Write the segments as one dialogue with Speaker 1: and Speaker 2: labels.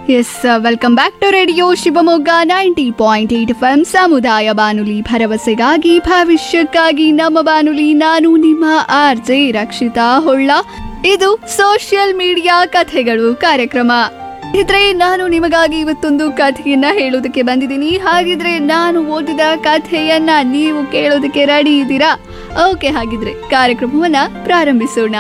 Speaker 1: S welcome back to radio Shivamogga ninety point eight F M ಸಮುದಾಯ ಬಾನುಲಿ ಭರವಸೆಗಾಗಿ ಭವಿಷ್ಯಕ್ಕಾಗಿ ನಮ್ಮ ಬಾನುಲಿ ನಾನು ನಿಮ್ಮ ಆರ್ ಜೆ ರಕ್ಷಿತಾ ಹೊಳ್ಳ ಇದು ಸೋಷಿಯಲ್ ಮೀಡಿಯಾ ಕಥೆಗಳು ಕಾರ್ಯಕ್ರಮ ಇದ್ರೆ ನಾನು ನಿಮಗಾಗಿ ಇವತ್ತೊಂದು ಕಥೆಯನ್ನ ಹೇಳೋದಕ್ಕೆ ಬಂದಿದ್ದೀನಿ ಹಾಗಿದ್ರೆ ನಾನು ಓದಿದ ಕಥೆಯನ್ನ ನೀವು ಕೇಳೋದಕ್ಕೆ ರೆಡಿ ಇದ್ದೀರಾ ಓಕೆ ಹಾಗಿದ್ರೆ ಕಾರ್ಯಕ್ರಮವನ್ನ ಪ್ರಾರಂಭಿಸೋಣ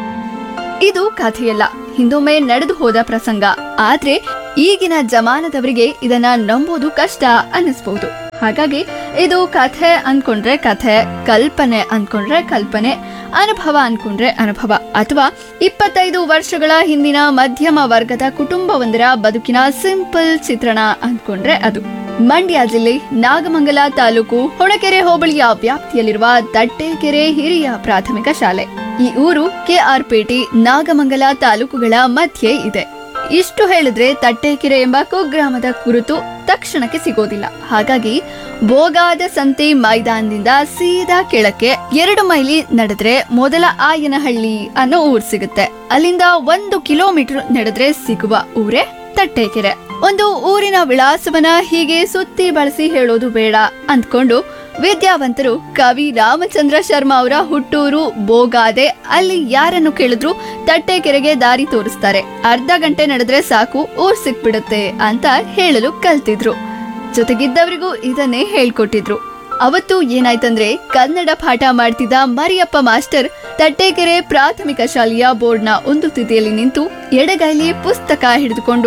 Speaker 1: ಇದು ಕಥೆಯಲ್ಲ ಹಿಂದೊಮ್ಮೆ ನಡೆದು ಹೋದ ಪ್ರಸಂಗ ಆದ್ರೆ ಈಗಿನ ಜಮಾನದವರಿಗೆ ಇದನ್ನ ನಂಬೋದು ಕಷ್ಟ ಅನ್ನಿಸ್ಬಹುದು ಹಾಗಾಗಿ ಇದು ಕಥೆ ಅನ್ಕೊಂಡ್ರೆ ಕಥೆ ಕಲ್ಪನೆ ಅನ್ಕೊಂಡ್ರೆ ಕಲ್ಪನೆ ಅನುಭವ ಅನ್ಕೊಂಡ್ರೆ ಅನುಭವ ಅಥವಾ ಇಪ್ಪತ್ತೈದು ವರ್ಷಗಳ ಹಿಂದಿನ ಮಧ್ಯಮ ವರ್ಗದ ಕುಟುಂಬವೊಂದರ ಬದುಕಿನ ಸಿಂಪಲ್ ಚಿತ್ರಣ ಅನ್ಕೊಂಡ್ರೆ ಅದು ಮಂಡ್ಯ ಜಿಲ್ಲೆ ನಾಗಮಂಗಲ ತಾಲೂಕು ಹೊಳಕೆರೆ ಹೋಬಳಿಯ ವ್ಯಾಪ್ತಿಯಲ್ಲಿರುವ ತಟ್ಟೆಕೆರೆ ಹಿರಿಯ ಪ್ರಾಥಮಿಕ ಶಾಲೆ ಈ ಊರು ಕೆಆರ್ ಪೇಟೆ ನಾಗಮಂಗಲ ತಾಲೂಕುಗಳ ಮಧ್ಯೆ ಇದೆ ಇಷ್ಟು ಹೇಳಿದ್ರೆ ತಟ್ಟೆಕೆರೆ ಎಂಬ ಕುಗ್ರಾಮದ ಕುರಿತು ತಕ್ಷಣಕ್ಕೆ ಸಿಗೋದಿಲ್ಲ ಹಾಗಾಗಿ ಬೋಗಾದ ಸಂತೆ ಮೈದಾನದಿಂದ ಸೀದಾ ಕೆಳಕ್ಕೆ ಎರಡು ಮೈಲಿ ನಡೆದ್ರೆ ಮೊದಲ ಆಯನಹಳ್ಳಿ ಅನ್ನೋ ಊರ್ ಸಿಗುತ್ತೆ ಅಲ್ಲಿಂದ ಒಂದು ಕಿಲೋಮೀಟರ್ ನಡೆದ್ರೆ ಸಿಗುವ ಊರೇ ತಟ್ಟೆಕೆರೆ ಒಂದು ಊರಿನ ವಿಳಾಸವನ್ನ ಹೀಗೆ ಸುತ್ತಿ ಬಳಸಿ ಹೇಳೋದು ಬೇಡ ಅಂದ್ಕೊಂಡು ವಿದ್ಯಾವಂತರು ಕವಿ ರಾಮಚಂದ್ರ ಶರ್ಮಾ ಅವರ ಹುಟ್ಟೂರು ಬೋಗಾದೆ ಅಲ್ಲಿ ಯಾರನ್ನು ಕೇಳಿದ್ರು ತಟ್ಟೆಕೆರೆಗೆ ದಾರಿ ತೋರಿಸ್ತಾರೆ ಅರ್ಧ ಗಂಟೆ ನಡೆದ್ರೆ ಸಾಕು ಊರ್ ಸಿಕ್ಬಿಡುತ್ತೆ ಅಂತ ಹೇಳಲು ಕಲ್ತಿದ್ರು ಜೊತೆಗಿದ್ದವರಿಗೂ ಇದನ್ನೇ ಹೇಳ್ಕೊಟ್ಟಿದ್ರು ಅವತ್ತು ಏನಾಯ್ತಂದ್ರೆ ಕನ್ನಡ ಪಾಠ ಮಾಡ್ತಿದ್ದ ಮರಿಯಪ್ಪ ಮಾಸ್ಟರ್ ತಟ್ಟೆಕೆರೆ ಪ್ರಾಥಮಿಕ ಶಾಲೆಯ ಬೋರ್ಡ್ನ ಒಂದು ತುದಿಯಲ್ಲಿ ನಿಂತು ಎಡಗೈಲಿ ಪುಸ್ತಕ ಹಿಡಿದುಕೊಂಡು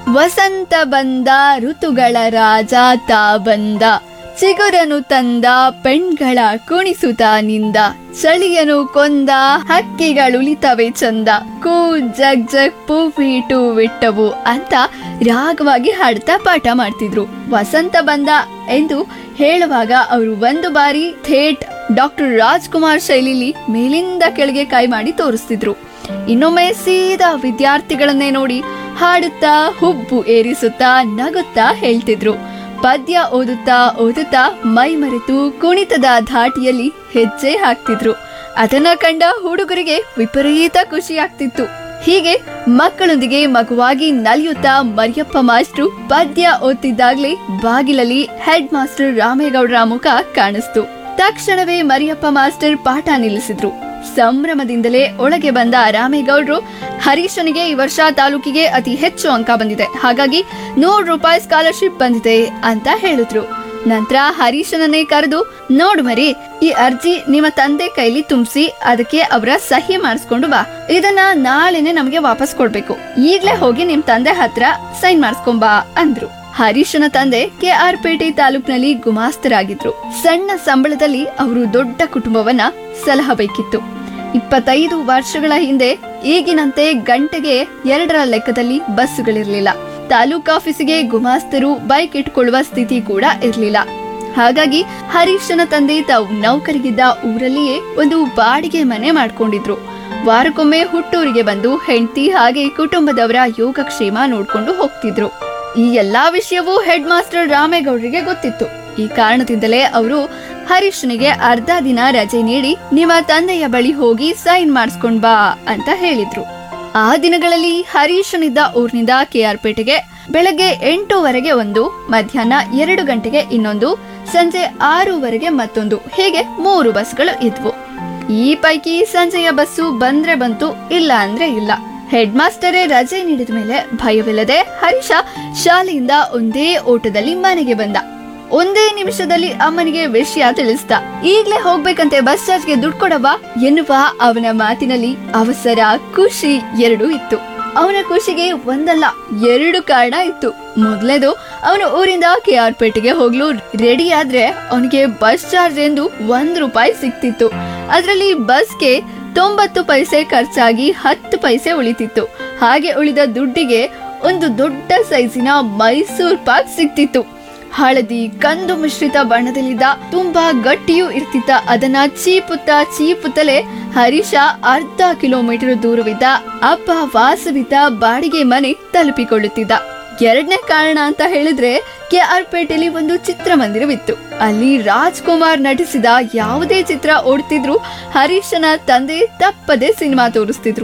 Speaker 1: ವಸಂತ ಬಂದ ಋತುಗಳ ರಾಜ ತಾ ಬಂದ ಚಿಗುರನು ತಂದ ಪೆಣ್ಗಳ ಕುಣಿಸುತ್ತ ನಿಂದ ಚಳಿಯನು ಕೊಂದ ಹಕ್ಕಿಗಳುಳಿತವೆ ಚಂದ ಕೂ ಜಗ್ ಜಗ್ ಪೂಪೀಟು ಬಿಟ್ಟವು ಅಂತ ರಾಗವಾಗಿ ಹಾಡ್ತಾ ಪಾಠ ಮಾಡ್ತಿದ್ರು ವಸಂತ ಬಂದ ಎಂದು ಹೇಳುವಾಗ ಅವರು ಒಂದು ಬಾರಿ ಥೇಟ್ ಡಾಕ್ಟರ್ ರಾಜ್ಕುಮಾರ್ ಶೈಲಿಲಿ ಮೇಲಿಂದ ಕೆಳಗೆ ಕೈ ಮಾಡಿ ತೋರಿಸ್ತಿದ್ರು ಇನ್ನೊಮ್ಮೆ ಸೀದಾ ವಿದ್ಯಾರ್ಥಿಗಳನ್ನೇ ನೋಡಿ ಹಾಡುತ್ತಾ ಹುಬ್ಬು ಏರಿಸುತ್ತಾ ನಗುತ್ತಾ ಹೇಳ್ತಿದ್ರು ಪದ್ಯ ಓದುತ್ತಾ ಓದುತ್ತಾ ಮೈ ಮರೆತು ಕುಣಿತದ ಧಾಟಿಯಲ್ಲಿ ಹೆಜ್ಜೆ ಹಾಕ್ತಿದ್ರು ಅದನ್ನ ಕಂಡ ಹುಡುಗರಿಗೆ ವಿಪರೀತ ಖುಷಿ ಆಗ್ತಿತ್ತು ಹೀಗೆ ಮಕ್ಕಳೊಂದಿಗೆ ಮಗುವಾಗಿ ನಲಿಯುತ್ತಾ ಮರಿಯಪ್ಪ ಮಾಸ್ಟ್ರು ಪದ್ಯ ಓದ್ತಿದ್ದಾಗ್ಲೇ ಬಾಗಿಲಲ್ಲಿ ಹೆಡ್ ಮಾಸ್ಟರ್ ರಾಮೇಗೌಡರ ಮುಖ ಕಾಣಿಸ್ತು ತಕ್ಷಣವೇ ಮರಿಯಪ್ಪ ಮಾಸ್ಟರ್ ಪಾಠ ನಿಲ್ಲಿಸಿದ್ರು ಸಂಭ್ರಮದಿಂದಲೇ ಒಳಗೆ ಬಂದ ರಾಮೇಗೌಡ್ರು ಹರೀಶನಿಗೆ ಈ ವರ್ಷ ತಾಲೂಕಿಗೆ ಅತಿ ಹೆಚ್ಚು ಅಂಕ ಬಂದಿದೆ ಹಾಗಾಗಿ ನೂರು ರೂಪಾಯಿ ಸ್ಕಾಲರ್ಶಿಪ್ ಬಂದಿದೆ ಅಂತ ಹೇಳಿದ್ರು ನಂತರ ಹರೀಶನನ್ನೇ ಕರೆದು ನೋಡು ಮರಿ ಈ ಅರ್ಜಿ ನಿಮ್ಮ ತಂದೆ ಕೈಲಿ ತುಂಬಿಸಿ ಅದಕ್ಕೆ ಅವರ ಸಹಿ ಮಾಡಿಸ್ಕೊಂಡು ಬಾ ಇದನ್ನ ನಾಳೆನೆ ನಮಗೆ ವಾಪಸ್ ಕೊಡ್ಬೇಕು ಈಗ್ಲೇ ಹೋಗಿ ನಿಮ್ ತಂದೆ ಹತ್ರ ಸೈನ್ ಮಾಡಿಸ್ಕೊಂಬಾ ಅಂದ್ರು ಹರೀಶನ ತಂದೆ ಕೆ ಆರ್ ಪೇಟೆ ತಾಲೂಕಿನಲ್ಲಿ ಗುಮಾಸ್ತರಾಗಿದ್ರು ಸಣ್ಣ ಸಂಬಳದಲ್ಲಿ ಅವರು ದೊಡ್ಡ ಕುಟುಂಬವನ್ನ ಸಲಹಬೇಕಿತ್ತು ಇಪ್ಪತ್ತೈದು ವರ್ಷಗಳ ಹಿಂದೆ ಈಗಿನಂತೆ ಗಂಟೆಗೆ ಎರಡರ ಲೆಕ್ಕದಲ್ಲಿ ಬಸ್ಸುಗಳಿರ್ಲಿಲ್ಲ ತಾಲೂಕ್ ಆಫೀಸಿಗೆ ಗುಮಾಸ್ತರು ಬೈಕ್ ಇಟ್ಕೊಳ್ಳುವ ಸ್ಥಿತಿ ಕೂಡ ಇರ್ಲಿಲ್ಲ ಹಾಗಾಗಿ ಹರೀಶನ ತಂದೆ ತಾವು ನೌಕರಿಗಿದ್ದ ಊರಲ್ಲಿಯೇ ಒಂದು ಬಾಡಿಗೆ ಮನೆ ಮಾಡ್ಕೊಂಡಿದ್ರು ವಾರಕ್ಕೊಮ್ಮೆ ಹುಟ್ಟೂರಿಗೆ ಬಂದು ಹೆಂಡತಿ ಹಾಗೆ ಕುಟುಂಬದವರ ಯೋಗಕ್ಷೇಮ ನೋಡ್ಕೊಂಡು ಹೋಗ್ತಿದ್ರು ಈ ಎಲ್ಲಾ ವಿಷಯವೂ ಹೆಡ್ ಮಾಸ್ಟರ್ ರಾಮೇಗೌಡರಿಗೆ ಗೊತ್ತಿತ್ತು ಈ ಕಾರಣದಿಂದಲೇ ಅವರು ಹರೀಶ್ನಿಗೆ ಅರ್ಧ ದಿನ ರಜೆ ನೀಡಿ ನಿಮ್ಮ ತಂದೆಯ ಬಳಿ ಹೋಗಿ ಸೈನ್ ಮಾಡಿಸ್ಕೊಂಡ್ ಬಾ ಅಂತ ಹೇಳಿದ್ರು ಆ ದಿನಗಳಲ್ಲಿ ಹರೀಶನಿದ್ದ ಊರಿನಿಂದ ಕೆಆರ್ ಪೇಟೆಗೆ ಬೆಳಗ್ಗೆ ಎಂಟೂವರೆಗೆ ಒಂದು ಮಧ್ಯಾಹ್ನ ಎರಡು ಗಂಟೆಗೆ ಇನ್ನೊಂದು ಸಂಜೆ ಆರೂವರೆಗೆ ಮತ್ತೊಂದು ಹೀಗೆ ಮೂರು ಬಸ್ಗಳು ಇದ್ವು ಈ ಪೈಕಿ ಸಂಜೆಯ ಬಸ್ಸು ಬಂದ್ರೆ ಬಂತು ಇಲ್ಲ ಅಂದ್ರೆ ಇಲ್ಲ ಹೆಡ್ ಮಾಸ್ಟರೇ ರಜೆ ನೀಡಿದ ಮೇಲೆ ಭಯವಿಲ್ಲದೆ ಹರೀಶ ಶಾಲೆಯಿಂದ ಒಂದೇ ಓಟದಲ್ಲಿ ಮನೆಗೆ ಬಂದ ಒಂದೇ ನಿಮಿಷದಲ್ಲಿ ಅಮ್ಮನಿಗೆ ವಿಷಯ ತಿಳಿಸ್ದ ಈಗ್ಲೇ ಹೋಗ್ಬೇಕಂತೆ ಬಸ್ ಚಾರ್ಜ್ಗೆ ದುಡ್ಡು ಕೊಡವಾ ಎನ್ನುವ ಅವನ ಮಾತಿನಲ್ಲಿ ಅವಸರ ಖುಷಿ ಎರಡೂ ಇತ್ತು ಅವನ ಖುಷಿಗೆ ಒಂದಲ್ಲ ಎರಡು ಕಾರಣ ಇತ್ತು ಮೊದಲೇದು ಅವನು ಊರಿಂದ ಕೆ ಆರ್ ಪೇಟೆಗೆ ಹೋಗ್ಲು ರೆಡಿ ಆದ್ರೆ ಅವನಿಗೆ ಬಸ್ ಚಾರ್ಜ್ ಎಂದು ಒಂದ್ ರೂಪಾಯಿ ಸಿಕ್ತಿತ್ತು ಅದರಲ್ಲಿ ಬಸ್ಗೆ ತೊಂಬತ್ತು ಪೈಸೆ ಖರ್ಚಾಗಿ ಹತ್ತು ಪೈಸೆ ಉಳಿತಿತ್ತು ಹಾಗೆ ಉಳಿದ ದುಡ್ಡಿಗೆ ಒಂದು ದೊಡ್ಡ ಸೈಜಿನ ಮೈಸೂರ್ ಪಾಕ್ ಸಿಕ್ತಿತ್ತು ಹಳದಿ ಕಂದು ಮಿಶ್ರಿತ ಬಣ್ಣದಲ್ಲಿದ್ದ ತುಂಬಾ ಗಟ್ಟಿಯೂ ಇರ್ತಿತ್ತ ಅದನ್ನ ಚೀಪುತ್ತಾ ಚೀಪುತ್ತಲೇ ಹರೀಶ ಅರ್ಧ ಕಿಲೋಮೀಟರ್ ದೂರವಿದ್ದ ಅಪ್ಪ ವಾಸವಿದ್ದ ಬಾಡಿಗೆ ಮನೆ ತಲುಪಿಕೊಳ್ಳುತ್ತಿದ್ದ ಎರಡನೇ ಕಾರಣ ಅಂತ ಹೇಳಿದ್ರೆ ಕೆ ಆರ್ ಪೇಟೆಯಲ್ಲಿ ಒಂದು ಚಿತ್ರಮಂದಿರವಿತ್ತು ಅಲ್ಲಿ ರಾಜ್ಕುಮಾರ್ ನಟಿಸಿದ ಯಾವುದೇ ಚಿತ್ರ ಓಡ್ತಿದ್ರು ಹರೀಶನ ತಂದೆ ತಪ್ಪದೆ ಸಿನಿಮಾ ತೋರಿಸ್ತಿದ್ರು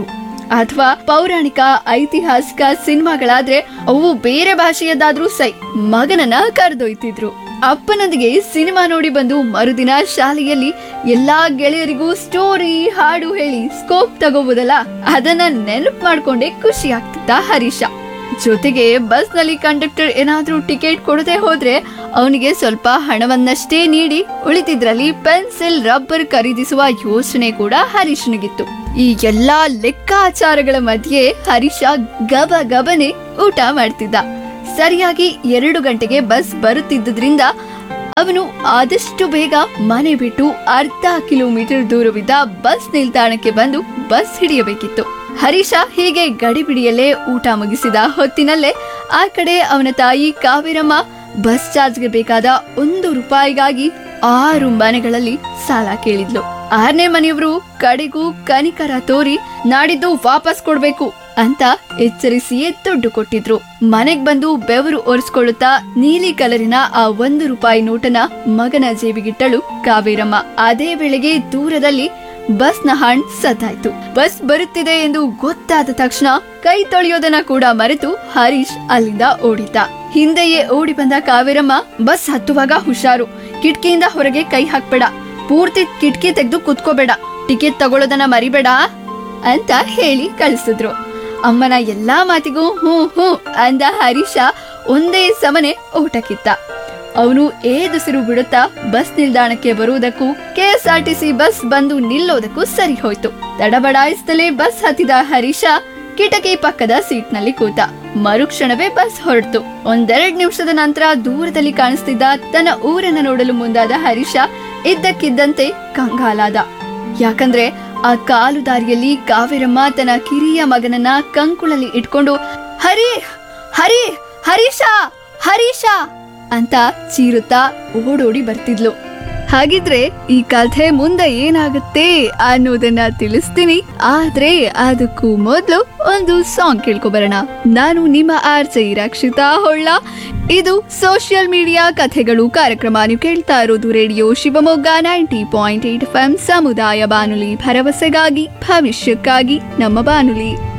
Speaker 1: ಅಥವಾ ಪೌರಾಣಿಕ ಐತಿಹಾಸಿಕ ಸಿನಿಮಾಗಳಾದ್ರೆ ಅವು ಬೇರೆ ಭಾಷೆಯದ್ದಾದ್ರೂ ಸೈ ಮಗನನ್ನ ಕರೆದೊಯ್ತಿದ್ರು ಅಪ್ಪನೊಂದಿಗೆ ಸಿನಿಮಾ ನೋಡಿ ಬಂದು ಮರುದಿನ ಶಾಲೆಯಲ್ಲಿ ಎಲ್ಲಾ ಗೆಳೆಯರಿಗೂ ಸ್ಟೋರಿ ಹಾಡು ಹೇಳಿ ಸ್ಕೋಪ್ ತಗೋಬೋದಲ್ಲ ಅದನ್ನ ನೆನಪು ಮಾಡ್ಕೊಂಡೆ ಖುಷಿ ಆಗ್ತಿದ್ದ ಹರೀಶ ಜೊತೆಗೆ ಬಸ್ನಲ್ಲಿ ಕಂಡಕ್ಟರ್ ಏನಾದ್ರೂ ಟಿಕೆಟ್ ಕೊಡದೆ ಹೋದ್ರೆ ಅವನಿಗೆ ಸ್ವಲ್ಪ ಹಣವನ್ನಷ್ಟೇ ನೀಡಿ ಉಳಿತಿದ್ರಲ್ಲಿ ಪೆನ್ಸಿಲ್ ರಬ್ಬರ್ ಖರೀದಿಸುವ ಯೋಚನೆ ಕೂಡ ಹರೀಶನಿಗಿತ್ತು ಈ ಎಲ್ಲಾ ಲೆಕ್ಕಾಚಾರಗಳ ಮಧ್ಯೆ ಹರೀಶ ಗಬ ಗಬನೆ ಊಟ ಮಾಡ್ತಿದ್ದ ಸರಿಯಾಗಿ ಎರಡು ಗಂಟೆಗೆ ಬಸ್ ಬರುತ್ತಿದ್ದರಿಂದ ಅವನು ಆದಷ್ಟು ಬೇಗ ಮನೆ ಬಿಟ್ಟು ಅರ್ಧ ಕಿಲೋಮೀಟರ್ ದೂರವಿದ್ದ ಬಸ್ ನಿಲ್ದಾಣಕ್ಕೆ ಬಂದು ಬಸ್ ಹಿಡಿಯಬೇಕಿತ್ತು ಹರೀಶ ಹೀಗೆ ಗಡಿಬಿಡಿಯಲ್ಲೇ ಊಟ ಮುಗಿಸಿದ ಹೊತ್ತಿನಲ್ಲೇ ಆ ಕಡೆ ಅವನ ತಾಯಿ ಕಾವೇರಮ್ಮ ಬಸ್ ಚಾರ್ಜ್ಗೆ ಬೇಕಾದ ಒಂದು ರೂಪಾಯಿಗಾಗಿ ಆರು ಮನೆಗಳಲ್ಲಿ ಸಾಲ ಕೇಳಿದ್ಲು ಆರನೇ ಮನೆಯವರು ಕಡೆಗೂ ಕನಿಕರ ತೋರಿ ನಾಡಿದ್ದು ವಾಪಸ್ ಕೊಡ್ಬೇಕು ಅಂತ ಎಚ್ಚರಿಸಿಯೇ ದುಡ್ಡು ಕೊಟ್ಟಿದ್ರು ಮನೆಗ್ ಬಂದು ಬೆವರು ಒರೆಸ್ಕೊಳ್ಳುತ್ತಾ ನೀಲಿ ಕಲರಿನ ಆ ಒಂದು ರೂಪಾಯಿ ನೋಟನ ಮಗನ ಜೇಬಿಗಿಟ್ಟಳು ಕಾವೇರಮ್ಮ ಅದೇ ವೇಳೆಗೆ ದೂರದಲ್ಲಿ ಬಸ್ನ ಹಾಣ್ ಸದ್ದಾಯ್ತು ಬಸ್ ಬರುತ್ತಿದೆ ಎಂದು ಗೊತ್ತಾದ ತಕ್ಷಣ ಕೈ ತೊಳೆಯೋದನ್ನ ಕೂಡ ಮರೆತು ಹರೀಶ್ ಅಲ್ಲಿಂದ ಓಡಿದ್ದ ಹಿಂದೆಯೇ ಓಡಿ ಬಂದ ಕಾವೇರಮ್ಮ ಬಸ್ ಹತ್ತುವಾಗ ಹುಷಾರು ಕಿಟಕಿಯಿಂದ ಹೊರಗೆ ಕೈ ಹಾಕ್ಬೇಡ ಪೂರ್ತಿ ಕಿಟಕಿ ತೆಗೆದು ಕುತ್ಕೋಬೇಡ ಟಿಕೆಟ್ ತಗೊಳ್ಳೋದನ್ನ ಮರಿಬೇಡ ಅಂತ ಹೇಳಿ ಕಳಿಸಿದ್ರು ಅಮ್ಮನ ಎಲ್ಲಾ ಮಾತಿಗೂ ಹ್ಞೂ ಹ್ಞೂ ಅಂದ ಹರೀಶ ಒಂದೇ ಸಮನೆ ಊಟಕ್ಕಿತ್ತ ಅವನು ಏದುಸಿರು ಬಿಡುತ್ತಾ ಬಸ್ ನಿಲ್ದಾಣಕ್ಕೆ ಬರುವುದಕ್ಕೂ ಕೆಎಸ್ಆರ್ಟಿಸಿ ಬಸ್ ಬಂದು ನಿಲ್ಲೋದಕ್ಕೂ ಸರಿ ಹೋಯ್ತು ತಡಬಡಾಯಿಸದಲೇ ಬಸ್ ಹತ್ತಿದ ಹರೀಶ ಕಿಟಕಿ ಪಕ್ಕದ ಸೀಟ್ನಲ್ಲಿ ಕೂತ ಮರುಕ್ಷಣವೇ ಬಸ್ ಹೊರಡ್ತು ಒಂದೆರಡ್ ನಿಮಿಷದ ನಂತರ ದೂರದಲ್ಲಿ ಕಾಣಿಸ್ತಿದ್ದ ತನ್ನ ಊರನ್ನ ನೋಡಲು ಮುಂದಾದ ಹರೀಶ ಇದ್ದಕ್ಕಿದ್ದಂತೆ ಕಂಗಾಲಾದ ಯಾಕಂದ್ರೆ ಆ ಕಾಲು ದಾರಿಯಲ್ಲಿ ಕಾವೇರಮ್ಮ ತನ್ನ ಕಿರಿಯ ಮಗನನ್ನ ಕಂಕುಳಲ್ಲಿ ಇಟ್ಕೊಂಡು ಹರಿ ಹರಿ ಹರೀಶ ಹರೀಶ ಅಂತ ಚೀರುತ್ತಾ ಓಡೋಡಿ ಬರ್ತಿದ್ಲು ಹಾಗಿದ್ರೆ ಈ ಕಥೆ ಮುಂದೆ ಏನಾಗುತ್ತೆ ಅನ್ನೋದನ್ನ ತಿಳಿಸ್ತೀನಿ ಆದ್ರೆ ಅದಕ್ಕೂ ಮೊದಲು ಒಂದು ಸಾಂಗ್ ಕೇಳ್ಕೊಬರೋಣ ನಾನು ನಿಮ್ಮ ಆರ್ಜೆ ರಕ್ಷಿತಾ ಹೊಳ್ಳ ಇದು ಸೋಷಿಯಲ್ ಮೀಡಿಯಾ ಕಥೆಗಳು ಕಾರ್ಯಕ್ರಮ ನೀವು ಕೇಳ್ತಾ ಇರೋದು radio Shivamogga ninety point eight F ಸಮುದಾಯ ಬಾನುಲಿ ಭರವಸೆಗಾಗಿ ಭವಿಷ್ಯಕ್ಕಾಗಿ ನಮ್ಮ ಬಾನುಲಿ